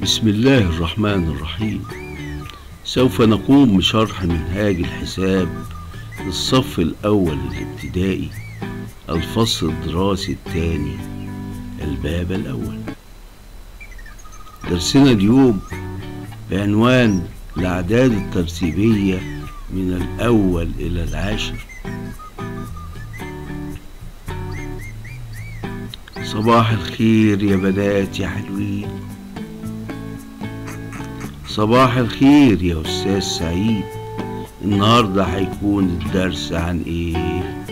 بسم الله الرحمن الرحيم سوف نقوم بشرح منهاج الحساب للصف الأول الابتدائي الفصل الدراسي الثاني الباب الأول درسنا اليوم بعنوان الأعداد الترتيبية من الأول إلى العاشر صباح الخير يا بنات يا حلوين صباح الخير يا أستاذ سعيد النهاردة هيكون الدرس عن إيه؟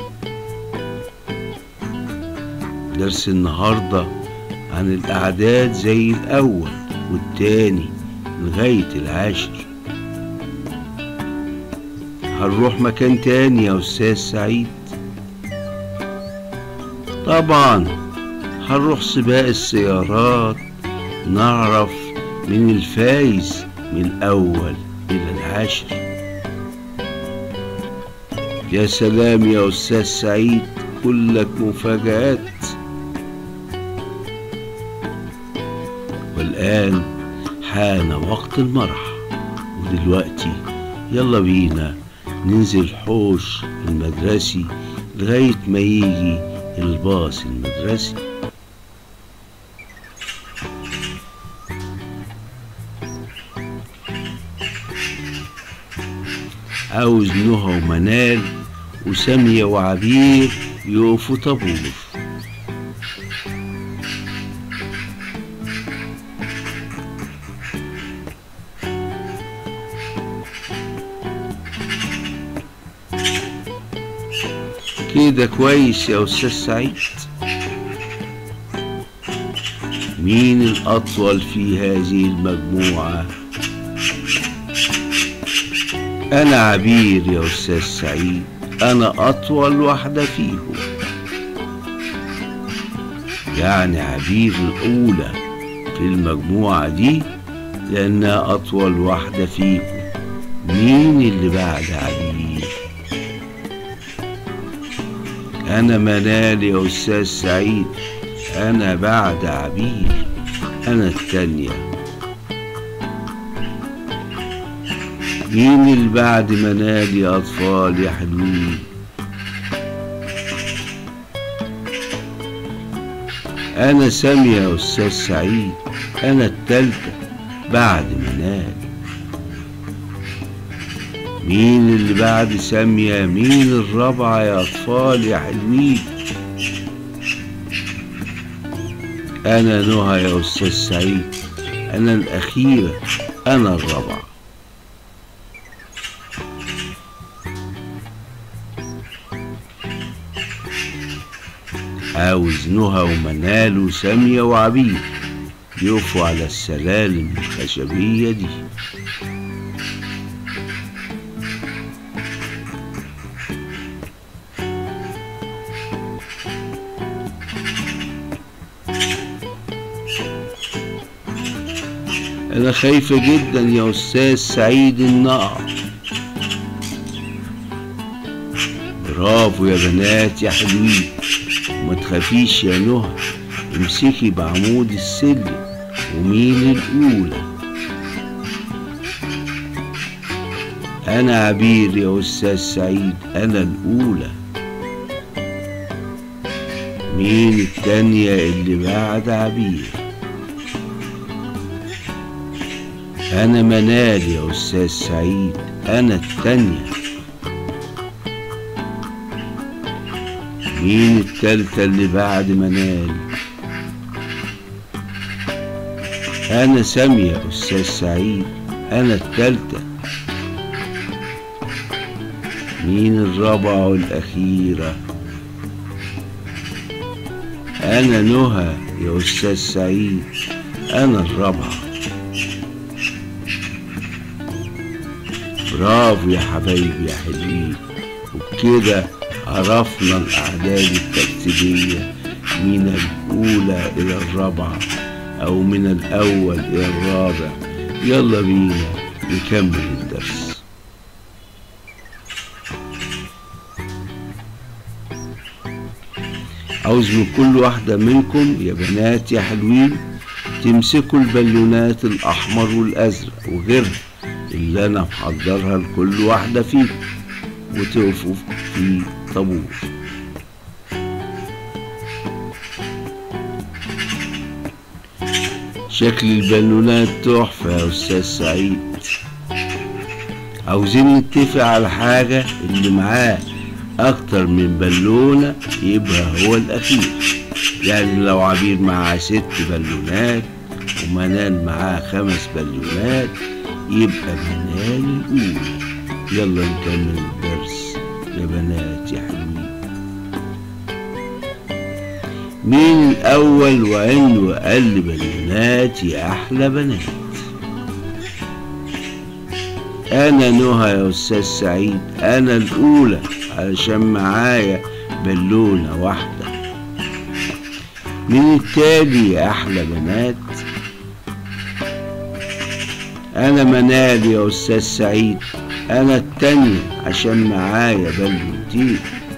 درس النهاردة عن الأعداد زي الأول والتاني لغاية العاشر هنروح مكان تاني يا أستاذ سعيد طبعا هنروح سباق السيارات نعرف من الفايز من الأول إلى العاشر يا سلام يا أستاذ سعيد كلك مفاجآت والآن حان وقت المرح ودلوقتي يلا بينا ننزل حوش المدرسي لغاية ما يجي الباص المدرسي عاوز نهى ومنال وسامية وعبير يقفوا طابور كده كويس يا أستاذ سعيد مين الأطول في هذه المجموعة؟ أنا عبير يا أستاذ سعيد أنا أطول واحدة فيهم يعني عبير الأولى في المجموعة دي لأنها أطول واحدة فيكم مين اللي بعد عبير؟ أنا منال يا أستاذ سعيد أنا بعد عبير أنا التانية مين اللي بعد منال يا أطفال يا حلوين أنا سامية يا أستاذ سعيد أنا التالتة بعد منال مين اللي بعد سامية مين الرابعة يا أطفال يا حلوين أنا نهى يا أستاذ سعيد أنا الأخيرة أنا الرابعة عاوز نهى ومنال وسامية وعبيد يقفوا على السلالم الخشبية دي أنا خايفة جدا يا أستاذ سعيد النقع برافو يا بنات يا حلوين وما تخافيش يا نهى امسكي بعمود السلم ومين الأولى أنا عبير يا أستاذ سعيد أنا الأولى مين التانية اللي بعد عبير أنا منال يا أستاذ سعيد أنا التانية مين التالتة اللي بعد منال أنا سامية أستاذ سعيد أنا التالتة مين الرابعة والأخيرة أنا نهى يا أستاذ سعيد أنا الرابعة برافو يا حبايبي يا حلوين وبكده عرفنا الأعداد الترتيبية من الأولى إلى الرابعة أو من الأول إلى الرابع يلا بينا نكمل الدرس عاوز من كل واحدة منكم يا بنات يا حلوين تمسكوا البالونات الأحمر والأزرق وغيرها اللي أنا محضرها لكل واحدة فيكم وتقفوا في طابور شكل البالونات تحفة يا أستاذ سعيد عاوزين نتفق على حاجة اللي معاه أكتر من بالونة يبقى هو الأخير يعني لو عبير معاه ست بالونات ومنال معاه خمس بالونات يبقى منال الأولى يلا نكمل الدرس يا بنات يا حلوين مين الأول وعنده أقل بالونات يا أحلى بنات أنا نهى يا أستاذ سعيد أنا الأولى علشان معايا بالونة واحدة مين التالي يا أحلى بنات أنا منال يا أستاذ سعيد أنا التانية عشان معايا بالونتين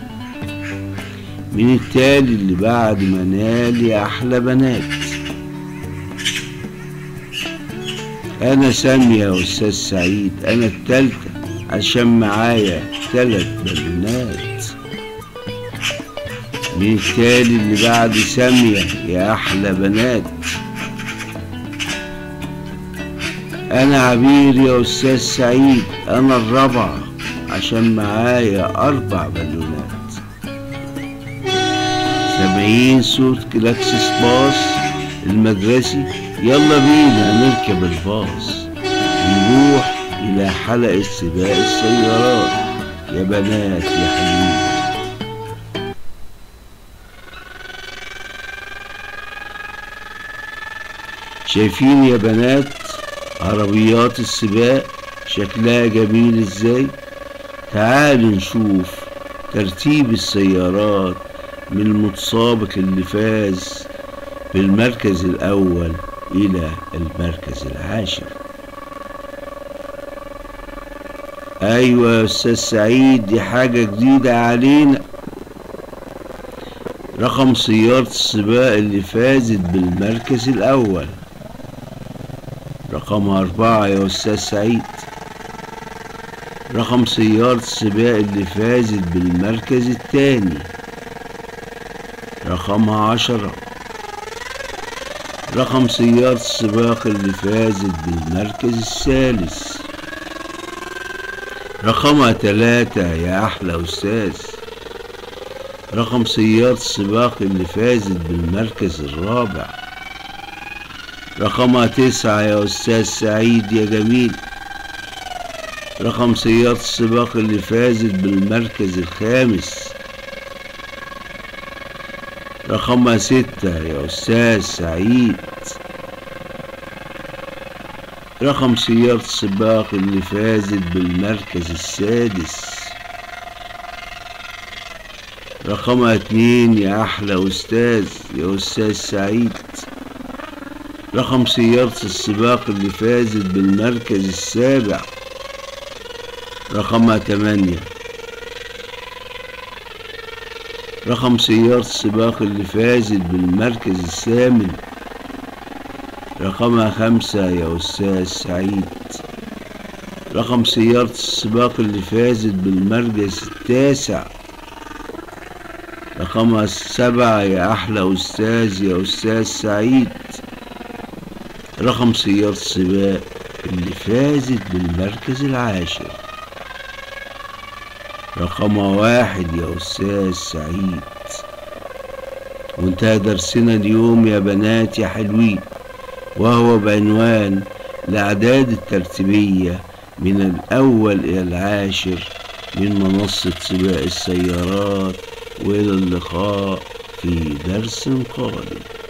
مين التالي اللي بعد منال يا أحلى بنات أنا سامية يا أستاذ سعيد أنا التالتة عشان معايا تلات بالونات مين التالي اللي بعد سامية يا أحلى بنات أنا عبير يا أستاذ سعيد أنا الرابعة عشان معايا أربع بالونات سامعين صوت كلاكسس باص المدرسي يلا بينا نركب الباص ونروح إلى حلقة سباق السيارات يا بنات يا حلوين شايفين يا بنات عربيات السباق شكلها جميل ازاي تعالوا نشوف ترتيب السيارات من المتسابق اللي فاز بالمركز الأول إلى المركز العاشر أيوة يا أستاذ سعيد دي حاجة جديدة علينا رقم سيارة السباق اللي فازت بالمركز الأول رقم أربعة يا أستاذ سعيد رقم سيارة السباق اللي فازت بالمركز الثاني رقم عشرة رقم سيارة السباق اللي فازت بالمركز الثالث رقمها تلاتة يا أحلى أستاذ رقم سيارة السباق اللي فازت بالمركز الرابع رقمها تسعة يا أستاذ سعيد يا جميل رقم سيارة السباق اللي فازت بالمركز الخامس رقمها ستة يا أستاذ سعيد رقم سيارة السباق اللي فازت بالمركز السادس رقمها اتنين يا أحلى أستاذ يا أستاذ سعيد رقم سيارة السباق اللي فازت بالمركز السابع رقمها تمانية رقم سيارة السباق اللي فازت بالمركز الثامن رقمها خمسة يا أستاذ سعيد رقم سيارة السباق اللي فازت بالمركز التاسع رقمها سبعة يا أحلى أستاذ يا أستاذ سعيد رقم سيارة السباق اللي فازت بالمركز العاشر رقمها واحد يا أستاذ سعيد وانتهى درسنا اليوم يا بنات يا حلوين وهو بعنوان الأعداد الترتيبية من الأول إلى العاشر من منصة سباق السيارات وإلى اللقاء في درس قادم